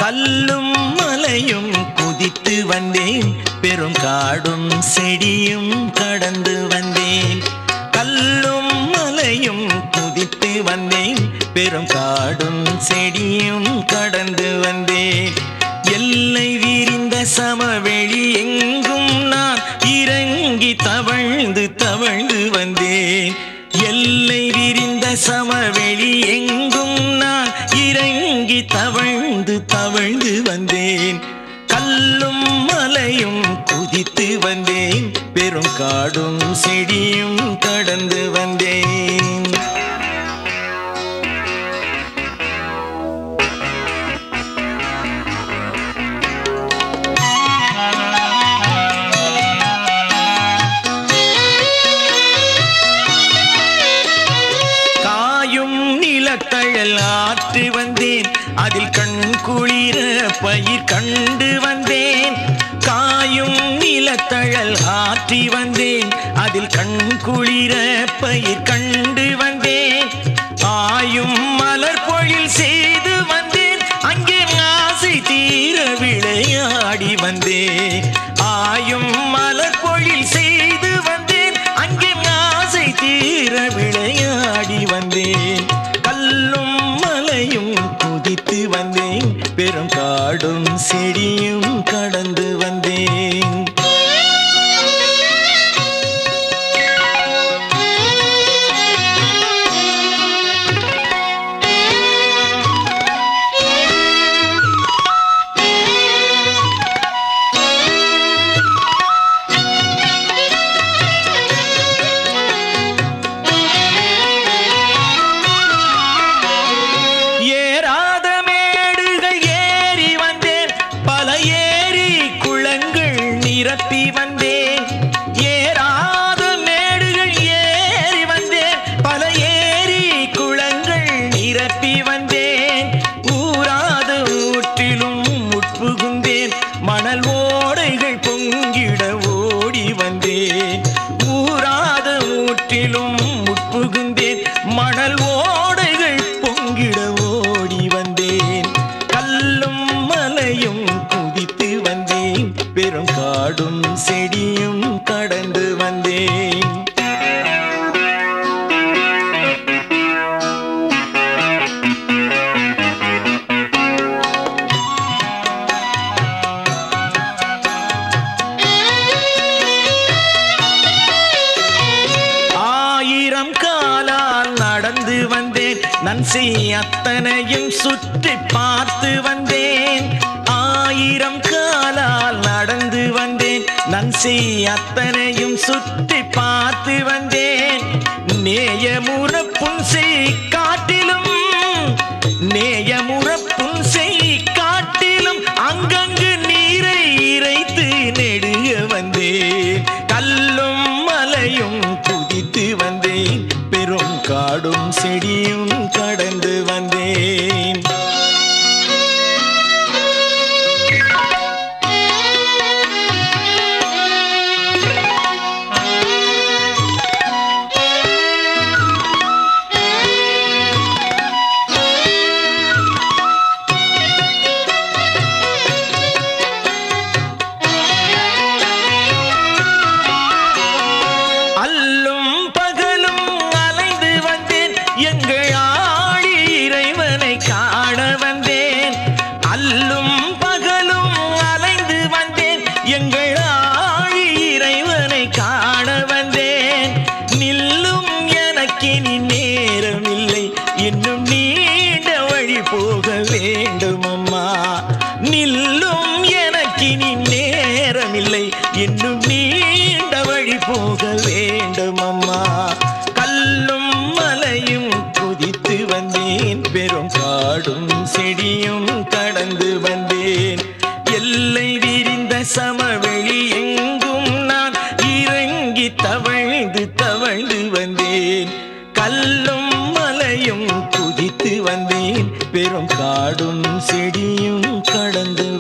கல்லும் மலையும் குதித்து வந்தேன் பெரும் காடும் செடியும் கடந்து வந்தேன் கல்லும் மலையும் குதித்து வந்தேன் பெரும் காடும் செடியும் கடந்து வந்தேன் எல்லை விரிந்த சமவெளி எங்கும் நான் இறங்கி தவழ்ந்து தவழ்ந்து வந்தேன் எல்லை விரிந்த சமவெளி எங்கும் நான் இறங்கி தவழ்ந்து தவழ்ந்து வந்தேன் கல்லும் மலையும் குதித்து வந்தேன் பெரும் காடும் செடியும் கடந்து வந்தேன் காயும் நிலத்தழல் ஆற்று வந்தேன் அதில் கண் குளிர பயிர் கண்டு வந்தேன் காயும் நிலத்தழல் ஆற்றி வந்தேன் அதில் கண் குளிர பயிர் கண்டு வந்தேன் ஆயும் மலர் பொழில் செய்து வந்தேன் அங்கே ஆசை தீர விளையாடி வந்தேன் ஆயும் மலர் பொழில் செய்து வந்தேன் அங்கே ஆசை தீர விளையாடி வந்தேன் கல்லும் மலையும் குதித்து வந்தேன் பெரும் காடும் செடியும் கடந்து வந்தேன் ஏறாத மேடுகள் ஏறி வந்தேன் பல ஏரி குளங்கள் நிரப்பி வந்தேன் ஏறாத மேடுகள் ஏறி வந்தேன் பல ஏரி குளங்கள் நிரப்பி வந்தேன் ஊராத ஊற்றிலும் உட்புகுந்தேன் மணல் ஓடைகள் பொங்கிட ஓடி வந்தேன் ஊராத ஊற்றிலும் உட்புகுந்தேன் மணல் ஓடைகள் பொங்கிட ஓடி வந்தேன் கல்லும் மலையும் குதித்து வந்தேன் பெரும் காடும் செடியும் கடந்து வந்தேன் ஆயிரம் காலால் நடந்து வந்தேன் நன்சி அத்தனையும் சுற்றி பார்த்து வந்தேன் ஆயிரம் காலால் நடந்து வந்தேன் நன்சி அத்தனையும் சுற்றி பார்த்து வந்தேன் நேயமுற புன்சை காட்டிலும் நேயமுற புன்சை காட்டிலும் அங்கங்கு நீரை இறைத்து நெடுக வந்தேன் கல்லும் மலையும் குதித்து வந்தேன் பெரும் காடும் செடியும் கடந்து வந்தேன் அல்லும் பகலும் அலைந்து வந்தேன் எங்கள் ஆழி இறைவனை காண வந்தேன் அல்லும் பகலும் அலைந்து வந்தேன் எங்கள் ஆழி இறைவனை காண வந்தேன் நில்லும் எனக்கினி நேரமில்லை இன்னும் நீண்ட வழி போக வேண்டும் அம்மா நில்லும் எனக்கினி நேரமில்லை இன்னும் நீண்ட வழி போக வேண்டும் அம்மா கல்லும் மலையும் குதித்து வந்தேன் பெரும் காடும் செடியும் கடந்து வந்தேன் எல்லை விரிந்த சமவெளி எங்கும் நான் இறங்கி தவழ்ந்து தவழ்ந்து வந்தேன் கல்லும் மலையும் குதித்து வந்தேன் பெரும் காடும் செடியும் கடந்து